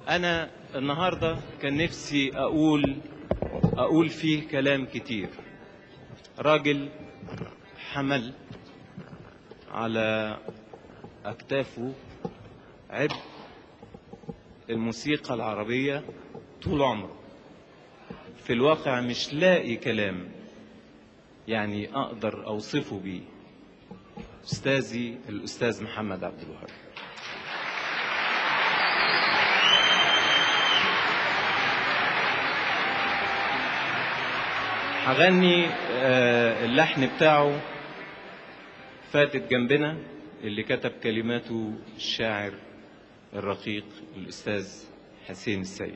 أنا النهاردة كان نفسي أقول أقول فيه كلام كتير راجل حمل على أكتافه عبء الموسيقى العربية طول عمره في الواقع مش لاقي كلام يعني أقدر أوصفه بيه أستاذي الأستاذ محمد عبد الوهاب هغني آه، اللحن بتاعه فاتت جنبنا اللي كتب كلماته الشاعر الرقيق الأستاذ حسين السيد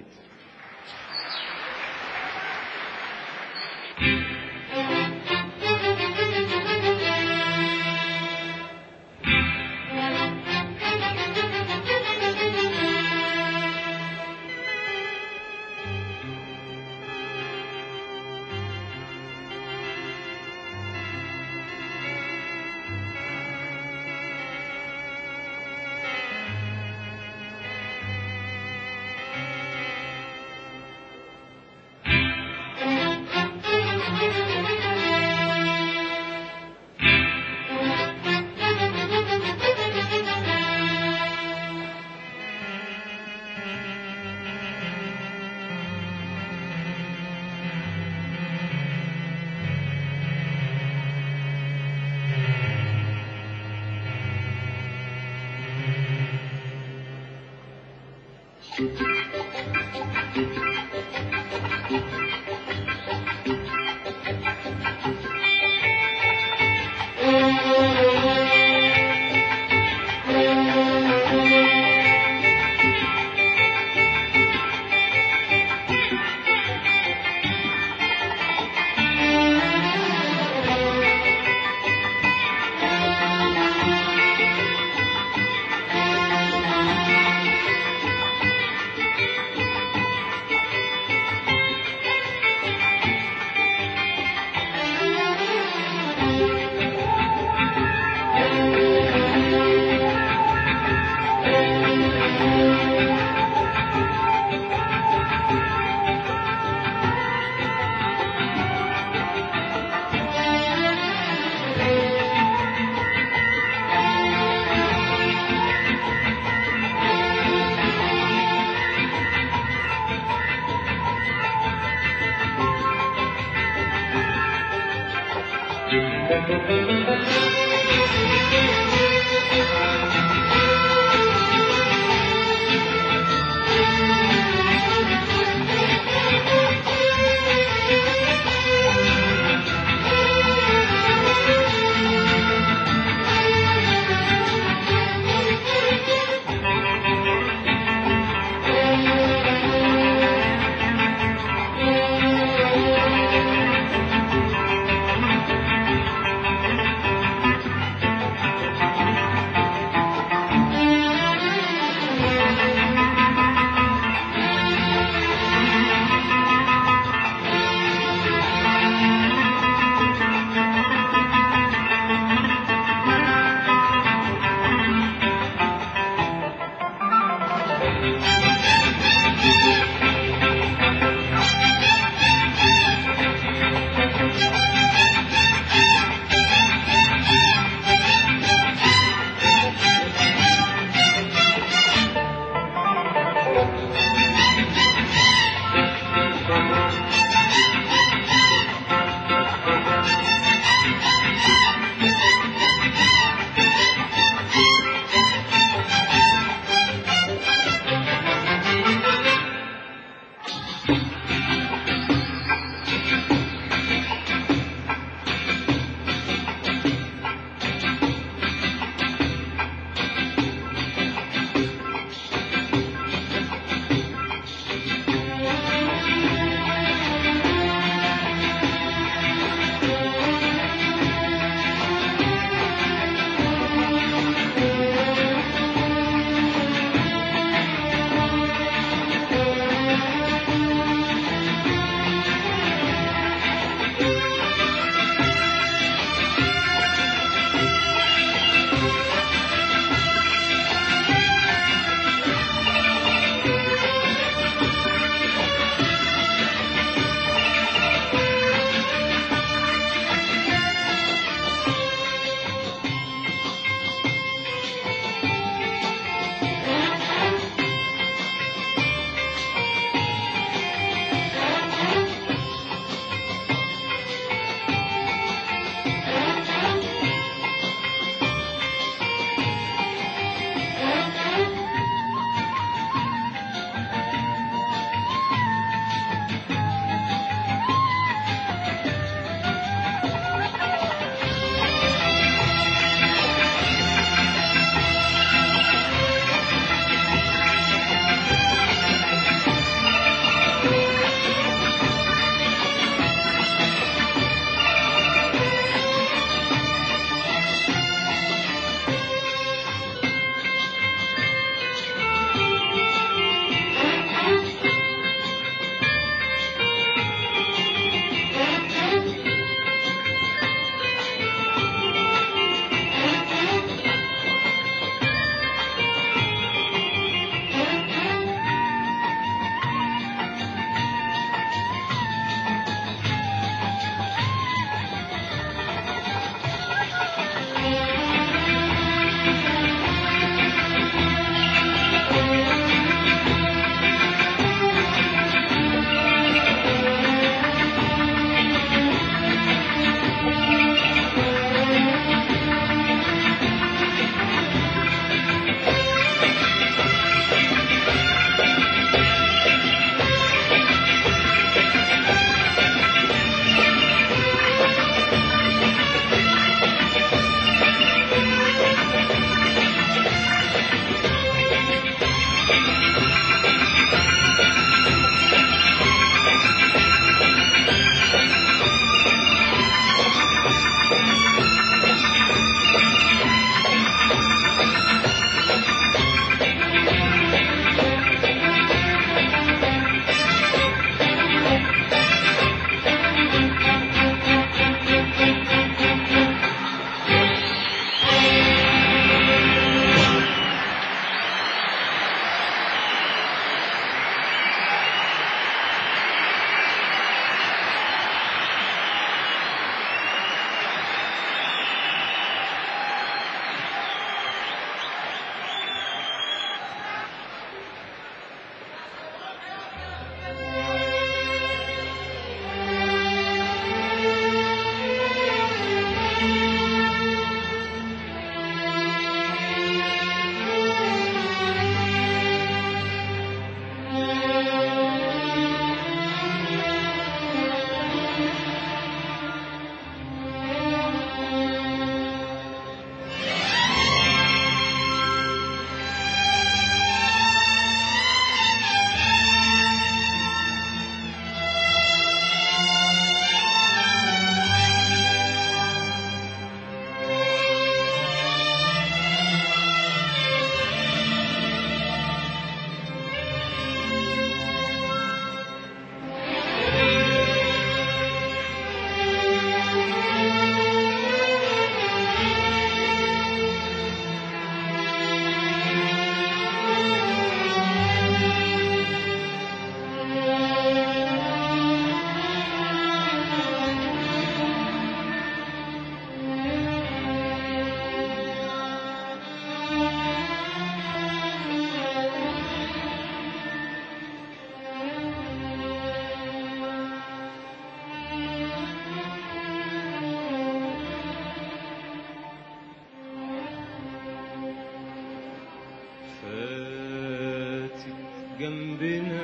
جنبنا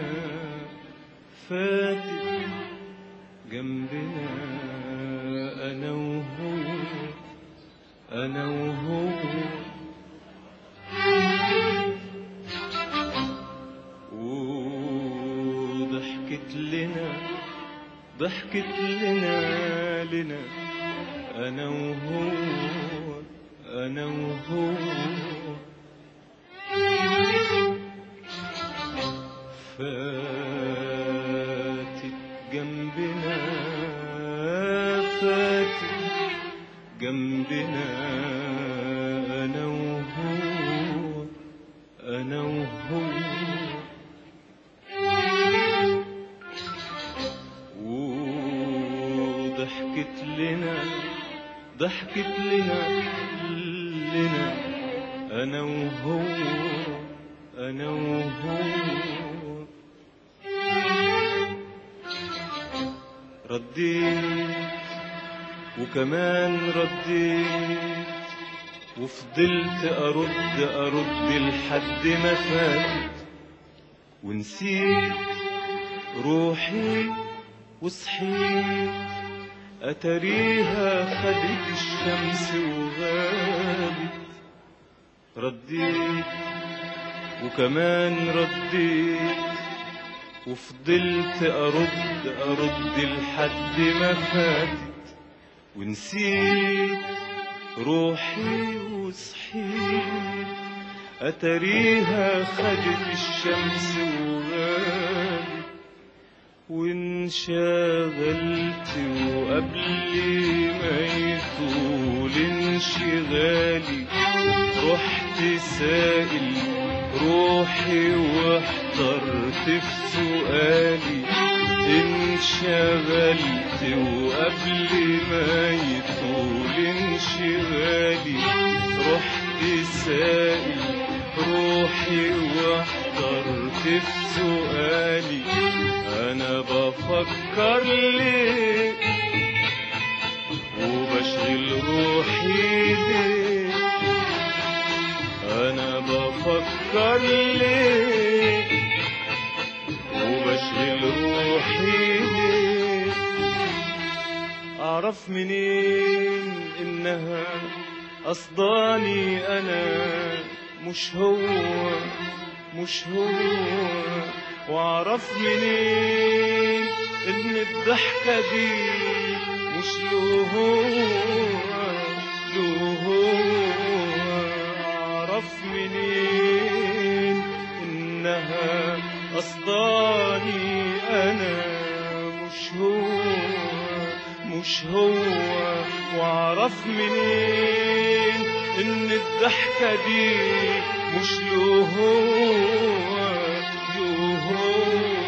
فاتت جنبنا أنا وهو أنا وهو وضحكت لنا ضحكت لنا لنا أنا وهو أنا وهو فاتت جنبنا فاتت جنبنا أنا وهو أنا وهو وضحكت لنا ضحكت لنا لنا أنا وهو أنا وهو رديت وكمان رديت وفضلت أرد أرد لحد ما فات ونسيت روحي وصحيت أتريها خدت الشمس وغابت رديت وكمان رديت وفضلت أرد أرد لحد ما فاتت ونسيت روحي وصحيت أتريها خدت الشمس وغابت وانشغلت وقبل ما يطول انشغالي رحت سائل روحي واحترت في سؤالي انشغلت وقبل ما يطول انشغالي رحت سائل روحي واحترت في سؤالي انا بفكر ليه وبشغل روحي ليه انا بفكر ليه وبشغل روحي ليه اعرف منين انها قصداني انا مش هو مش هو واعرف منين ان الضحكة دي مش له هو له هو اعرف منين انها قصداني انا مش هو مش هو واعرف منين ان الضحكة دي مش له هو له هو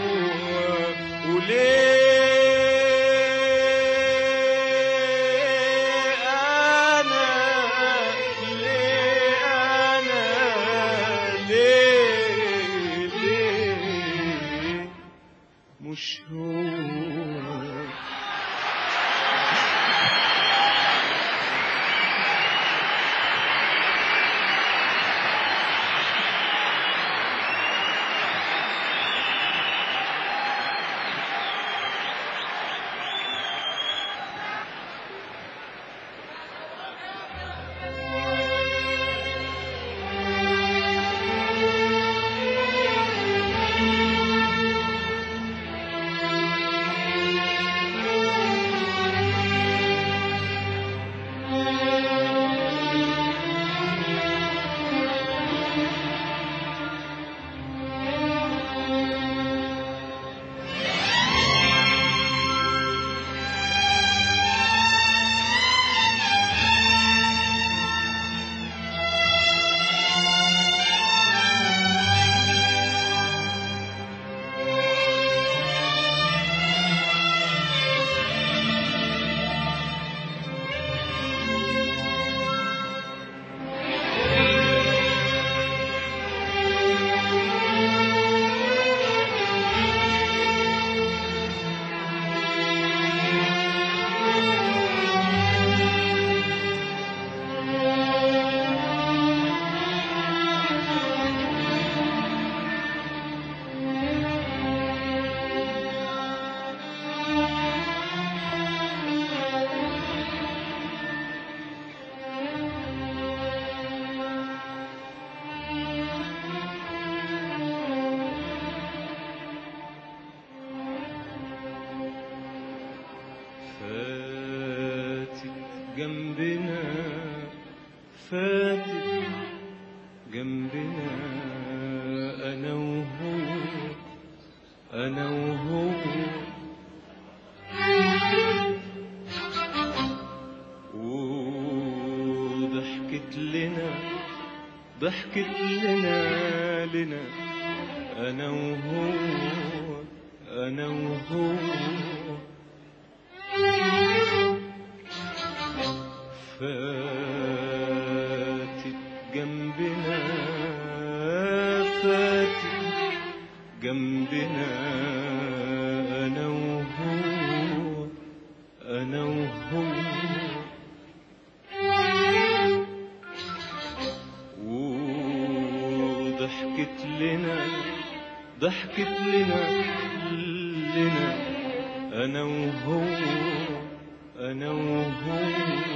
وليه انا ليه انا ليه ليه مش هو جنبنا فاتت جنبنا أنا وهو أنا وهو وضحكت لنا ضحكت لنا لنا أنا وهو أنا وهو فاتت جنبنا فاتت جنبنا أنا وهو أنا وهو وضحكت لنا ضحكت لنا لنا أنا وهو أنا وهو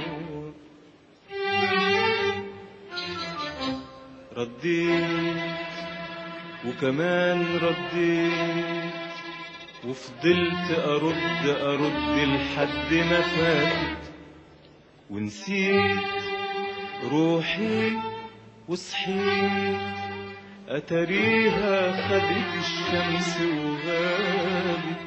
رديت وكمان رديت وفضلت أرد أرد لحد ما فاتت ونسيت روحي وصحيت أتريها خدت الشمس وغابت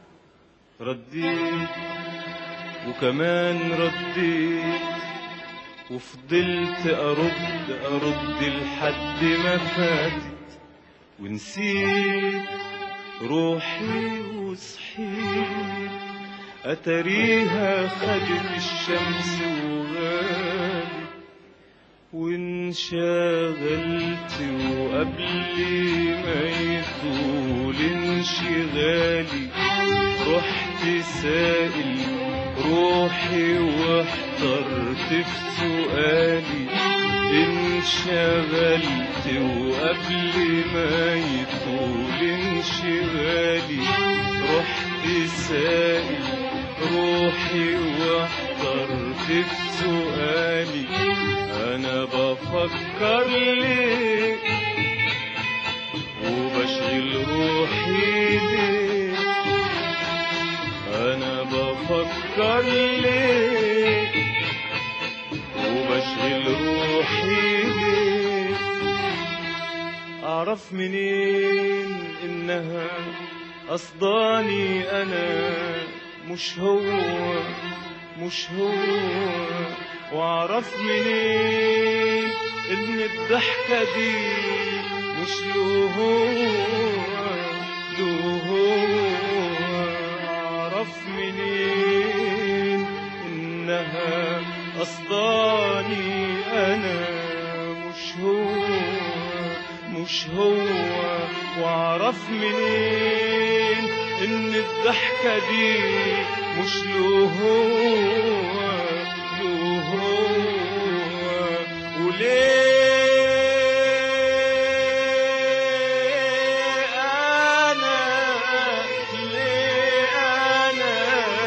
رديت وكمان رديت وفضلت أرد أرد لحد ما فاتت ونسيت روحي وصحيت أتريها خدت الشمس وغابت وانشغلت وقبل ما يطول انشغالي رحت سائل روحي واحترت في سؤالي انشغلت وقبل ما يطول انشغالي رحت سائل روحي واحترت في سؤالي انا بفكر ليه وبشغل روحي ليه انا بفكر ليه وبشغل روحي ليه اعرف منين انها قصداني انا مش هو مش هو واعرف منين ان الضحكة دي مش له هو له هو اعرف منين انها قصداني انا مش هو مش هو واعرف منين ان الضحكة دي مش له هو له هو وليه انا ليه انا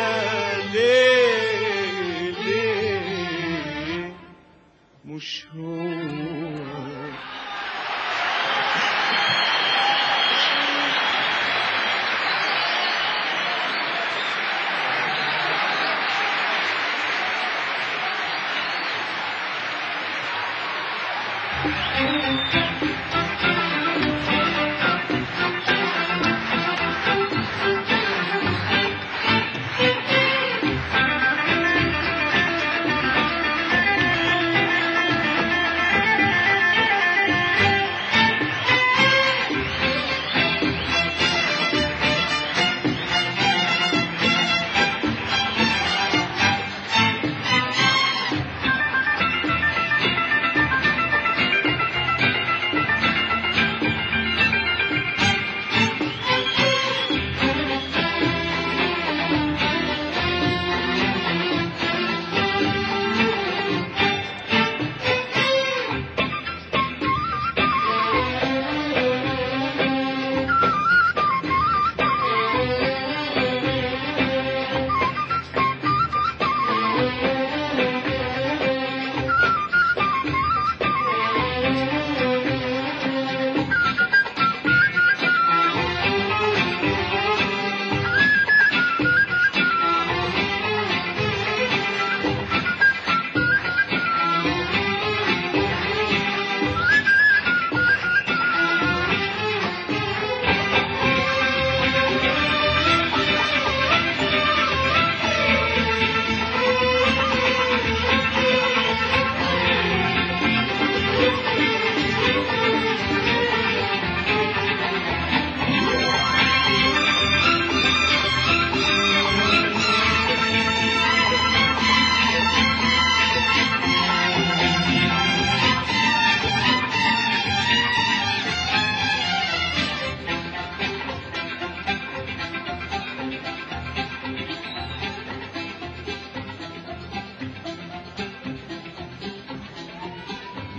ليه ليه مش هو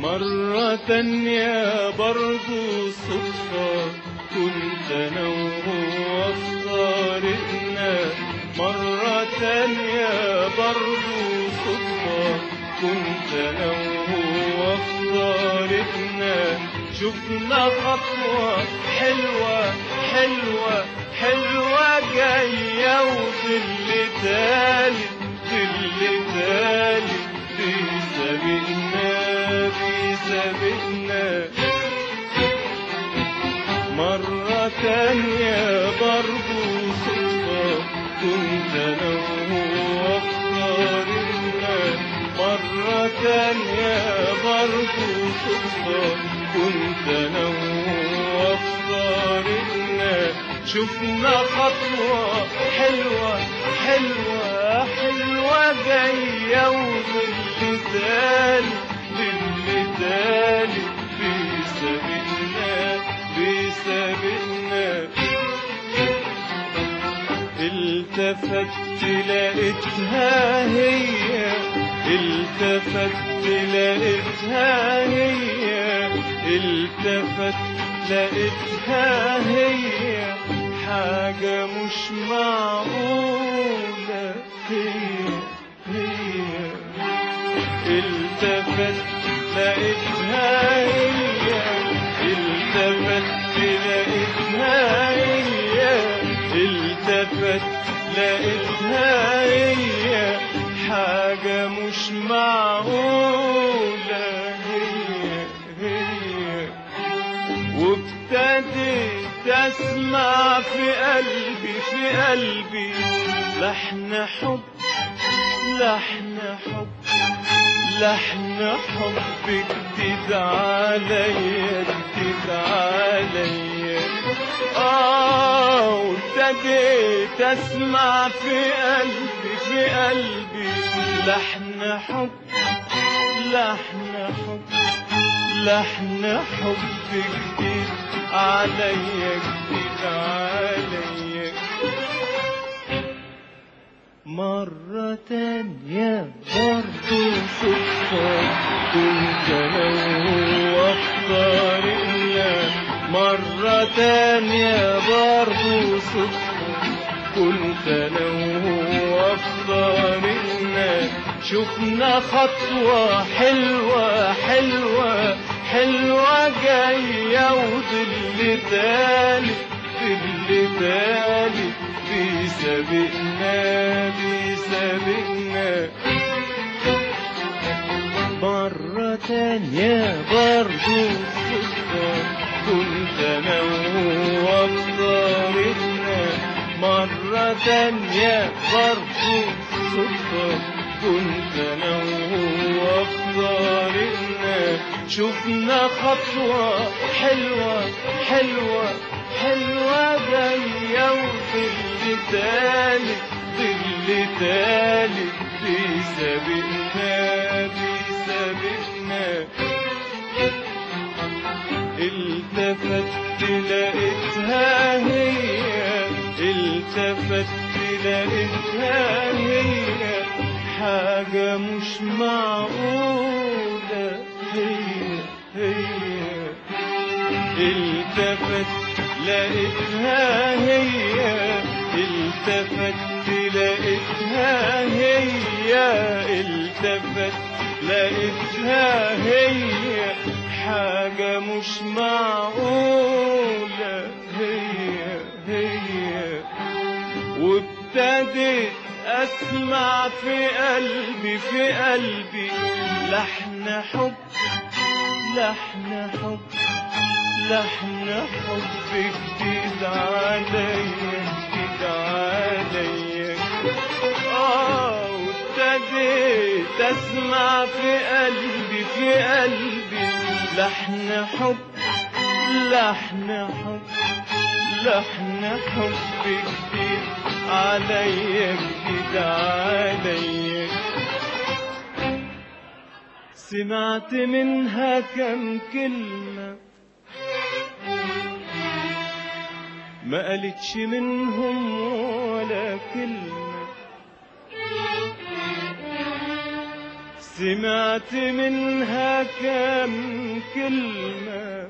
مرة تانية برضو صدفة كنت أنا وهو في طريقنا مرة تانية برضو صدفة كنت أنا وهو في طريقنا شفنا خطوة حلوة حلوة حلوة جاية وظل تالت ظل تالت بيسابقنا بيسابقنا مرة تانية برضو صدفة كنت أنا وهو اختارنا مرة تانية برضو صدفة كنت أنا وهو اختارنا شفنا خطوة حلوة حلوة حلوة جاية وظل تالي ظل تالي بيسابقنا بيسابقنا التفت لقيتها هي التفت لقيتها هي التفت لقيتها هي حاجة مش معقولة هي هي التفت لقيتها هي التفت لقيتها هي التفت لقيتها هي حاجة مش معقولة هي هي وابتديت اسمع في قلبي في قلبي لحن حب لحن حب لحن حب جديد عليا جديد عليا اه وابتديت اسمع في قلبي في قلبي لحن حب لحن حب لحن حب جديد عليا جديد عليا مرة تانية برضو صدفة كنت أنا وهو في طريقنا مرة تانية برضو صدفة كنت أنا وهو في طريقنا شفنا خطوة حلوة حلوة حلوة جاية وظل تالي ظل تالي بيسابقنا بيسابقنا مرة تانية برضو صدفة كنت أنا وهو في طريقنا مرة تانية برضو صدفة كنت أنا وهو في طريقنا شفنا خطوة حلوة حلوة حلوة جاية وظل تالي ظل تالي بيسابقنا بيسابقنا التفت لقيتها هي التفت لقيتها هي حاجة مش معقولة هي هي التفت لقيتها هي التفت لقيتها هي التفت لقيتها هي حاجة مش معقولة هي هي وابتديت اسمع في قلبي في قلبي لحن حب لحن حب لحن حب جديد عليا جديد عليا اه وابتديت اسمع في قلبي في قلبي لحن حب لحن حب لحن حب جديد عليا جديد عليا سمعت منها كم كلمة ما قالتش منهم ولا كلمة سمعت منها كم كلمة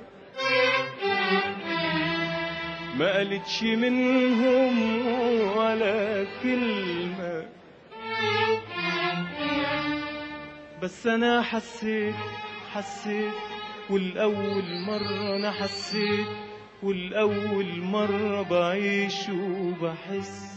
ما قالتش منهم ولا كلمة بس أنا حسيت حسيت والأول مرة أنا حسيت والأول مرة بعيش وبحس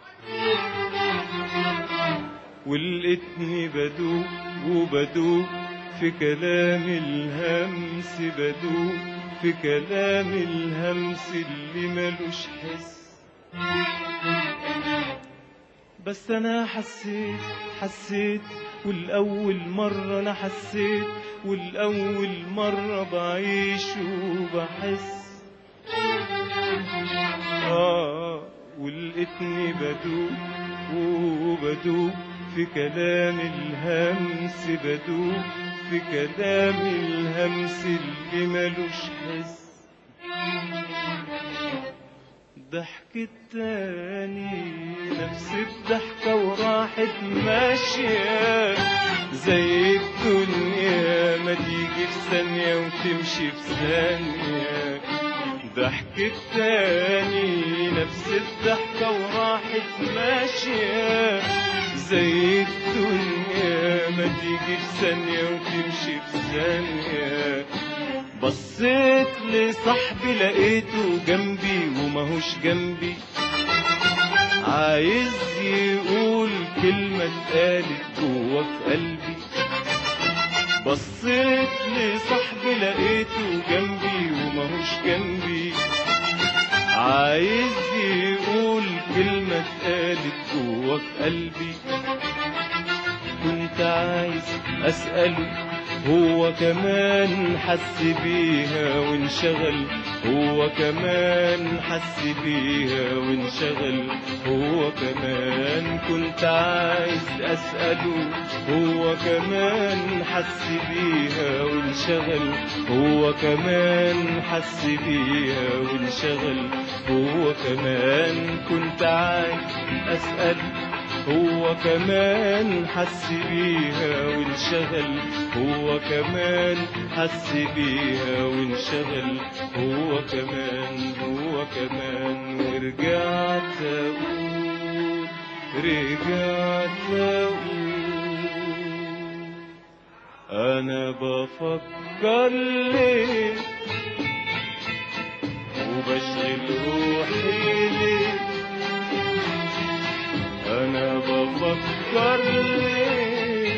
ولقيتني بدوب وبدوب في كلام الهمس بدوب في كلام الهمس اللي ملوش حس بس انا حسيت حسيت والاول مرة انا حسيت والاول مرة بعيش وبحس آه ولقيتني بدوب وبدوب في كلام الهمس بدوب في كلام الهمس اللي ملوش حس ضحكت تاني نفس الضحكة وراحت ماشية زي الدنيا ما تيجي في ثانية وتمشي في ثانية ضحكت تاني نفس الضحكة وراحت ماشية زي الدنيا ما تيجي في ثانية وتمشي في ثانية بصيت لصاحبي لقيته جنبي وماهوش جنبي عايز يقول كلمة اتقالت جوا في قلبي بصيت لصاحبي لقيته جنبي وماهوش جنبي عايز يقول كلمة اتقالت جوا في قلبي كنت عايز أسأله هو كمان حس بيها وانشغل هو كمان حس بيها وانشغل هو كمان كنت عايز أسأله هو كمان حس بيها وانشغل هو كمان حس بيها وانشغل هو كمان كنت عايز أسأله هو كمان حس بيها وانشغل هو كمان حس بيها وانشغل هو كمان هو كمان ورجعت اقول رجعت اقول انا بفكر ليه وبشغل روحي ليه انا بفكر ليه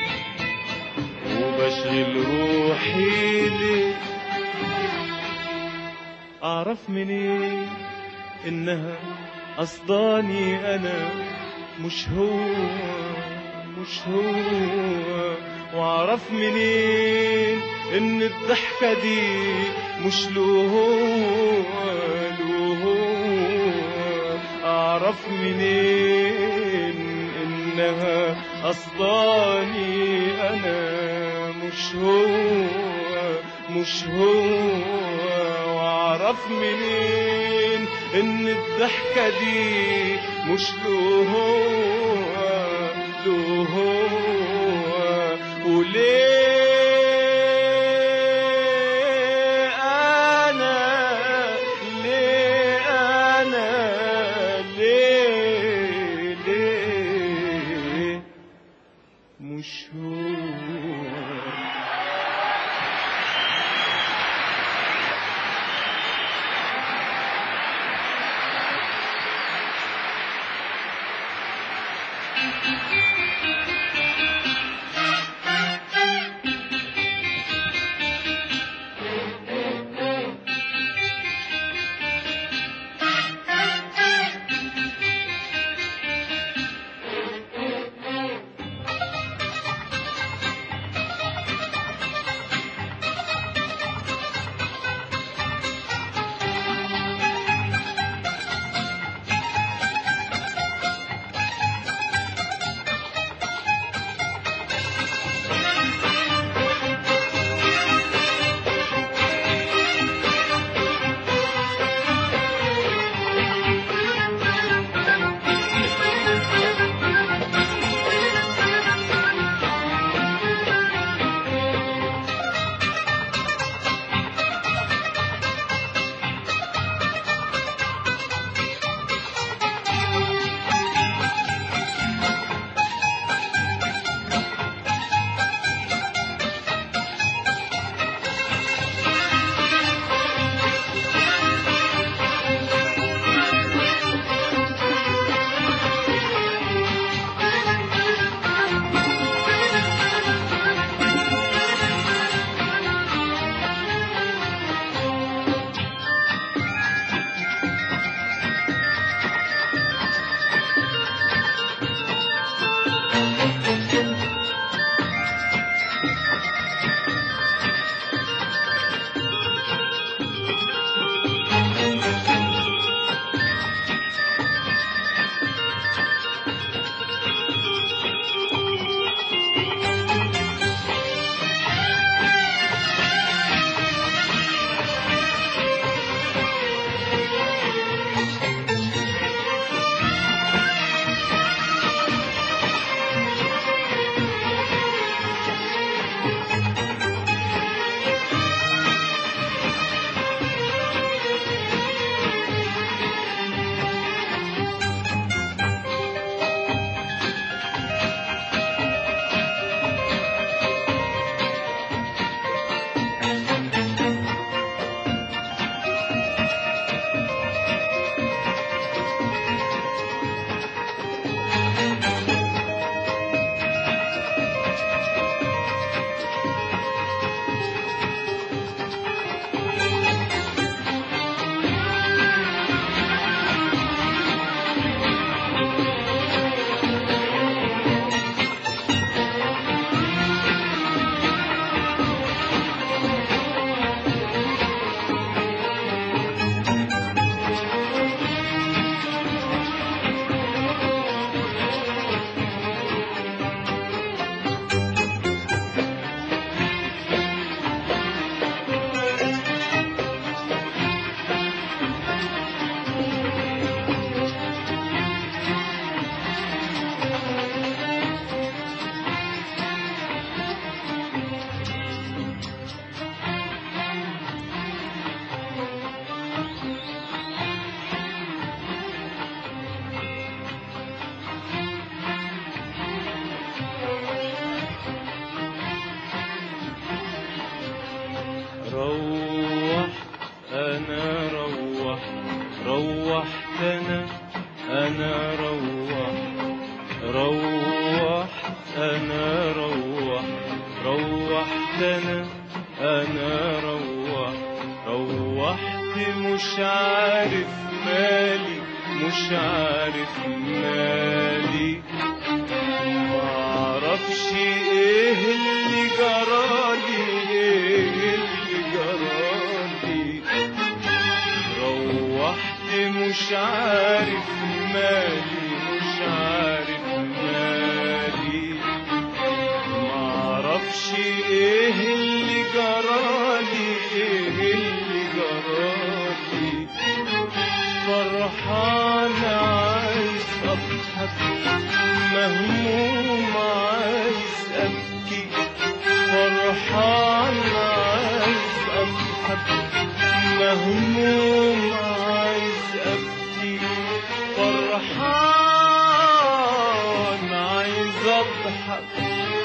وبشغل روحي ليه اعرف منين انها قصداني انا مش هو مش هو واعرف منين ان الضحكة دي مش له هو له هو اعرف منين انها قصداني انا مش هو مش هو واعرف منين ان الضحكة دي مش له هو له هو وليه انا ليه انا ليه ليه مش هو روح روحت انا انا روح روح انا روح روحت انا انا روح روحت مش عارف مالي مش عارف مالي معرفش ايه اللي جرالي ايه اللي جرالي روحت مش عارف مالي مش عارف مالي معرفش ايه اللي جرالي ايه اللي جرالي فرحان عايز اضحك مهموم عايز ابكي فرحان عايز اضحك مهموم عايز ابكي فرحان عايز اضحك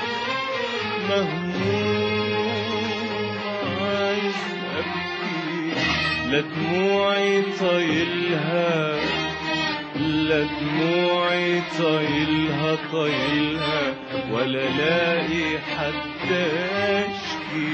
مهموم عايز ابكي لا دموعي طايلها لا دموعي طايلها طايلها ولا لاقي حد اشكي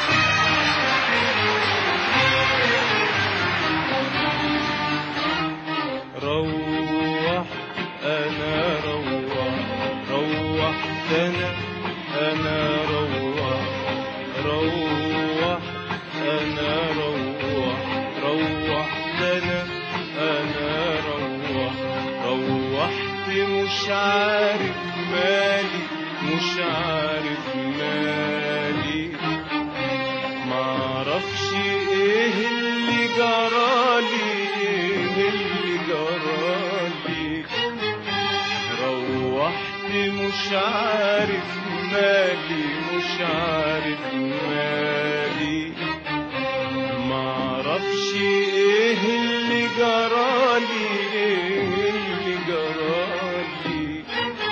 روح انا روح روحت انا انا روح روح انا روح روحت انا انا روح روحت مش عارف مالي مش عارف مالي معرفش ايه اللي جرالي ايه اللي جرالي روحت مش عارف مالي مش عارف مالي معرفش ايه اللي جرالي ايه اللي جرالي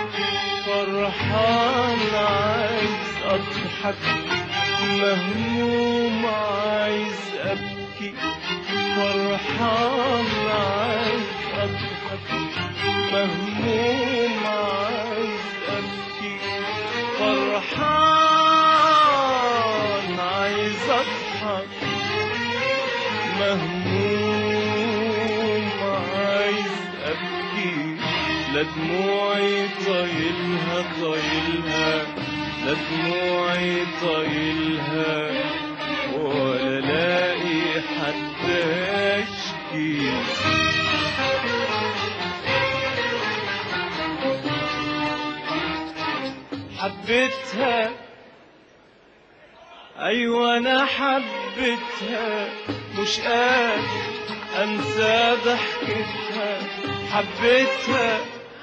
فرحان عايز اضحك مهموم عايز ابكي فرحان عايز اضحك مهموم عايز ابكي فرحان عايز اضحك مهموم عايز ابكي لا دموعي طايلها طايلها لا دموعي طايلها ولا لاقي حد اشكي حبيتها ايوه انا حبيتها مش قادر انسى ضحكتها حبيتها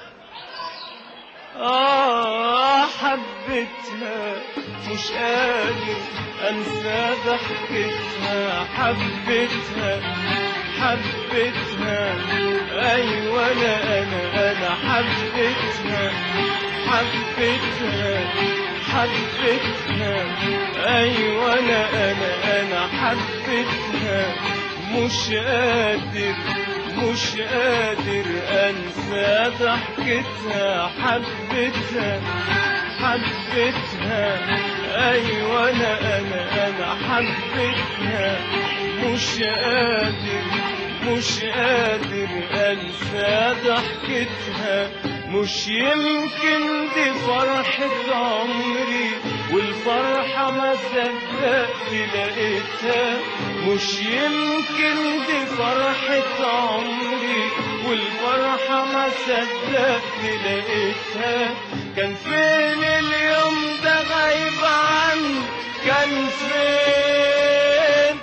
آه حبيتها مش قادر أنسى ضحكتها حبيتها حبيتها أيوة أنا أنا أنا حبيتها حبيتها حبيتها أيوة أنا أنا أنا حبيتها مش قادر مش قادر انسى ضحكتها حبيتها حبيتها ايوه انا انا انا حبيتها مش قادر مش قادر انسى ضحكتها مش يمكن دي فرحة عمري والفرحة ما صدقت لقيتها مش يمكن دي فرحة عمري والفرحة ما صدقت لقيتها كان فين اليوم ده غايب عني كان فين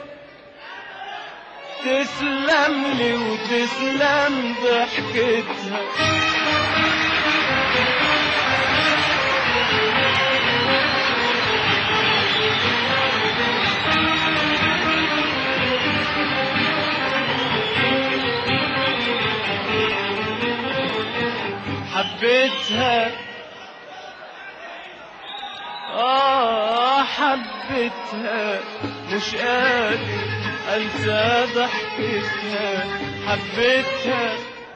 تسلم لي وتسلم ضحكتها حبيتها آه حبيتها مش قادر انسى ضحكتها حبيتها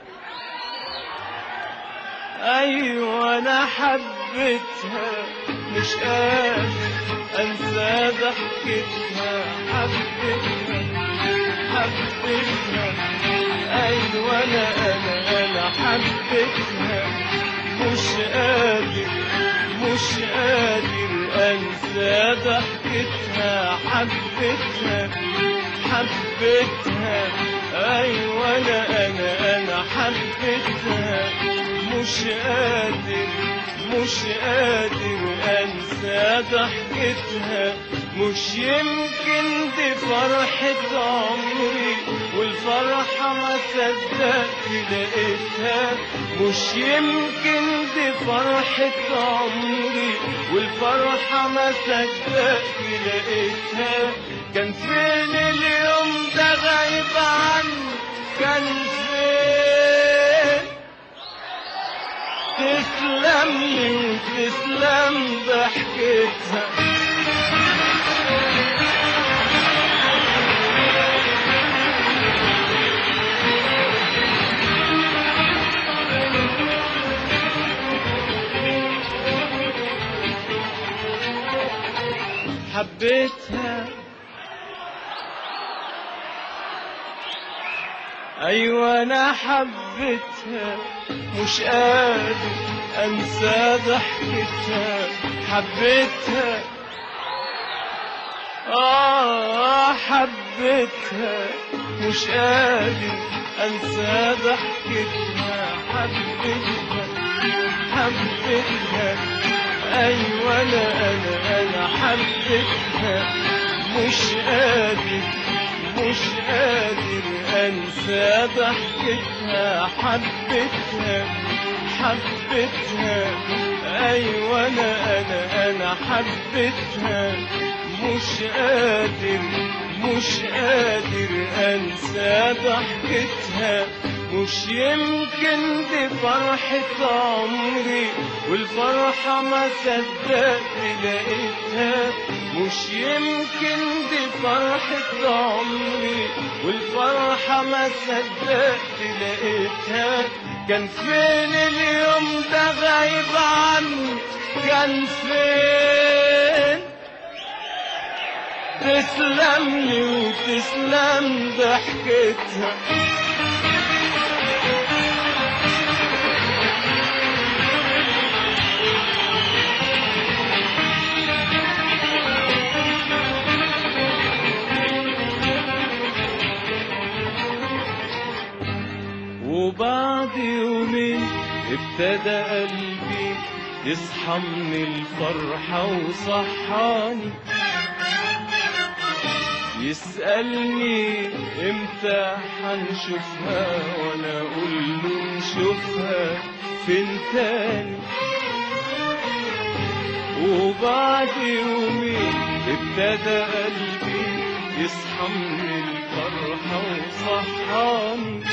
ايوه انا حبيتها مش قادر انسى ضحكتها حبيتها حبيتها ايوه انا انا انا حبيتها مش قادر مش قادر انسى ضحكتها حبيتها حبيتها ايوه انا انا انا حبيتها مش قادر مش قادر انسى ضحكتها مش يمكن دي فرحة عمري والفرحة ما صدقت لقيتها مش يمكن دي فرحة عمري والفرحة ما صدقت لقيتها كان فين اليوم ده غايب عني كان فين تسلم لي وتسلم ضحكتها حبيتها ايوه انا حبيتها مش قادر انسى ضحكتها حبيتها اه حبيتها مش قادر انسى ضحكتها حبيتها حبيتها ايوه انا انا انا حبيتها مش قادر مش قادر انسى ضحكتها حبيتها حبيتها ايوه انا انا انا حبيتها مش قادر مش قادر انسى ضحكتها مش يمكن دي فرحة عمري والفرحة ما صدقت لقيتها مش يمكن دي فرحة عمري والفرحة ما صدقت لقيتها كان فين اليوم ده غايب عني كان فين تسلم لي وتسلم ضحكتها وبعد يومين ابتدى قلبي يصحى من الفرحة وصحاني يسألني امتى حنشوفها وانا اقول له نشوفها فين تاني وبعد يومين ابتدى قلبي يصحى من الفرحة وصحاني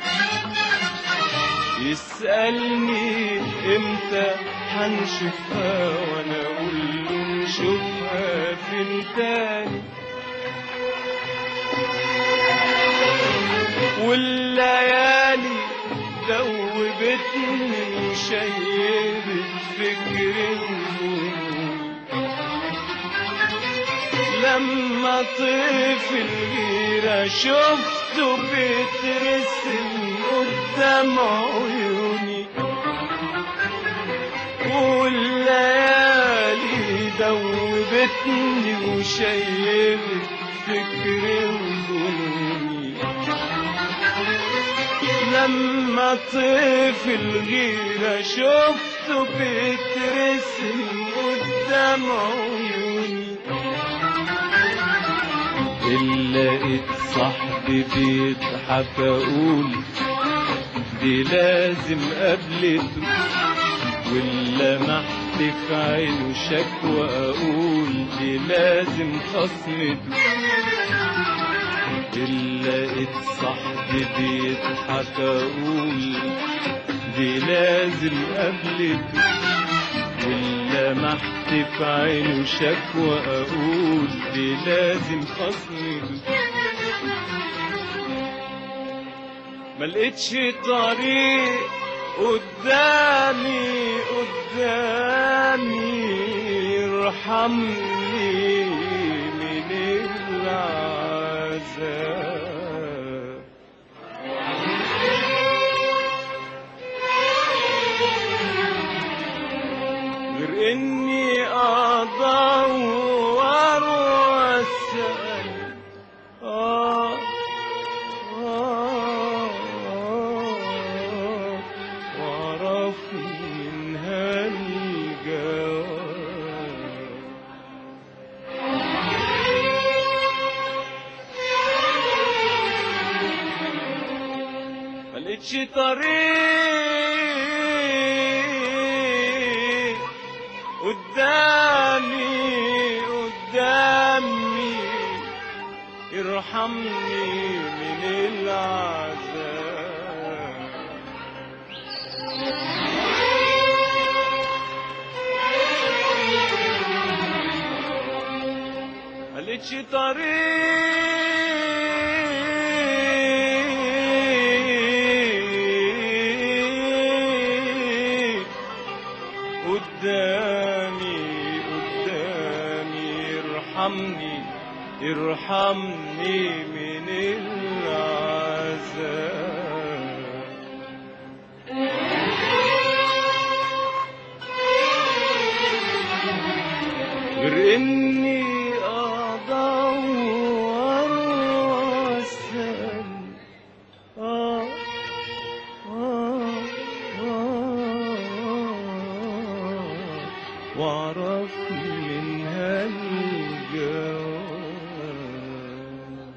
يسألني امتى حنشوفها وانا اقول له نشوفها فين تاني والليالي دوبتني وشيبت فكري لما طيف الغيرة شفته بيترسم قدام عيوني والليالي دوبتني وشيبت فكري وظنوني لما طيف الغيرة شفته بيترسم قدام عيوني إلا لقيت صاحبي بيضحك أقول دي لازم قابلته ولا محت في عينه شكوى أقول دي لازم خصمته إلا لقيت صاحبي بيضحك أقول دي لازم قابلته ولا محت في عينه شكوى أقول دي لازم خصمته ملقتش طريق قدامي قدامي ارحمني من العذاب غير اني ادور واسال آه آه آه واعرف منها الجواب ملقتش طريق قدامي قدامي ارحمني من العذاب ملقتش طريق قدامي قدامي ارحمني ارحمني من العذاب غير اني ادور واسال آه آه آه واعرف منها الجواب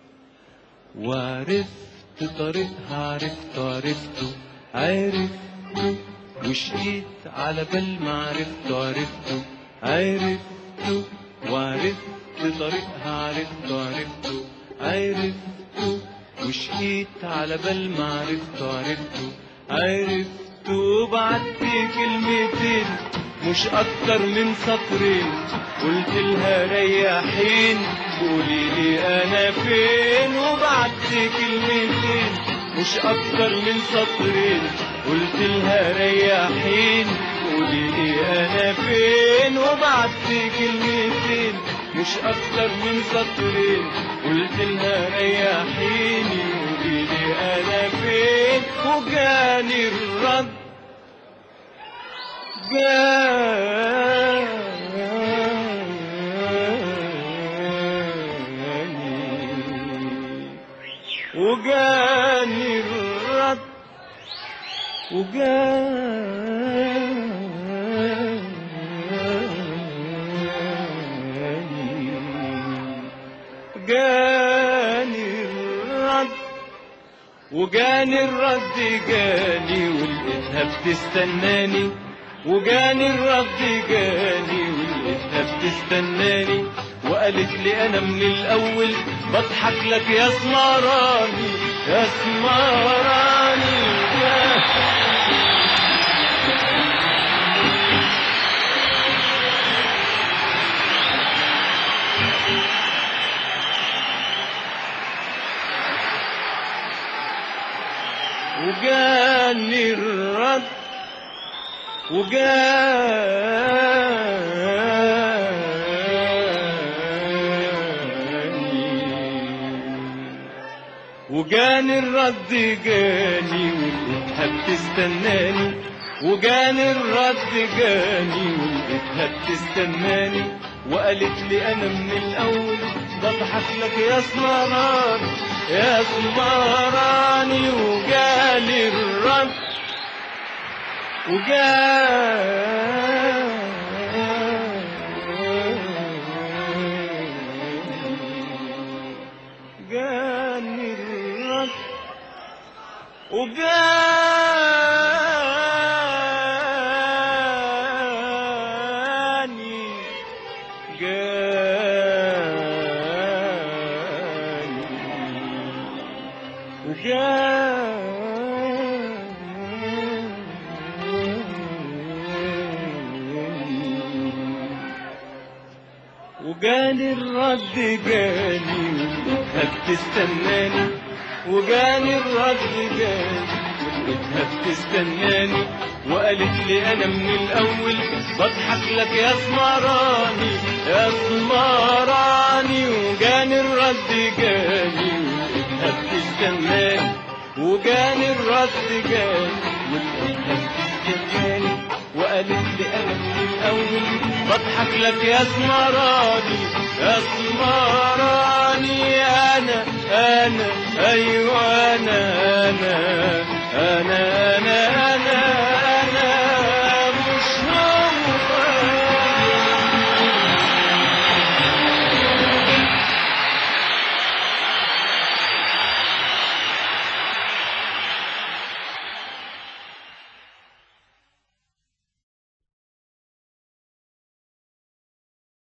وعرفت طريقها عرفت عرفته عرفته وشقيت على بال ما عرفته عرفته عرفته وعرفت طريقها عرفته عرفته عرفته وشقيت على بال ما عرفته عرفته عرفته وبعت كلمتين مش اكتر من سطرين قلت لها ريحين قولي لي انا فين وبعت كلمتين مش اكتر من سطرين قلت لها ريحين قولي لي انا فين وبعت كلمتين مش اكتر من سطرين قلت لها ريحيني قولي لي انا فين وجاني الرد جاني وجاني الرد وجاني جاني الرد وجاني الرد جاني ولقيتها بتستناني وجاني الرد جاني ولقيتها بتستناني وقالت لي انا من الاول بضحك لك يا سمراني يا سمراني يا وجاني الرد وجاني وجاني الرد جاني ولقيتها بتستناني وجاني الرد جاني ولقيتها بتستناني وقالت لي انا من الاول بضحك لك يا سمراني يا سمراني وجالي الرد وجاني الرد وجاني جاني وجاني الرد جاني وقتها بتستناني وجاني الرد جاني ولقيتها بتستناني وقالت لي انا من الاول بضحك لك يا سمراني يا سمراني وجاني الرد جاني ولقيتها بتستناني وجاني الرد جاني ولقيتها بتستناني وقالت لي انا من الاول بضحك لك يا سمراني يا سمراني انا انا ايوه انا انا انا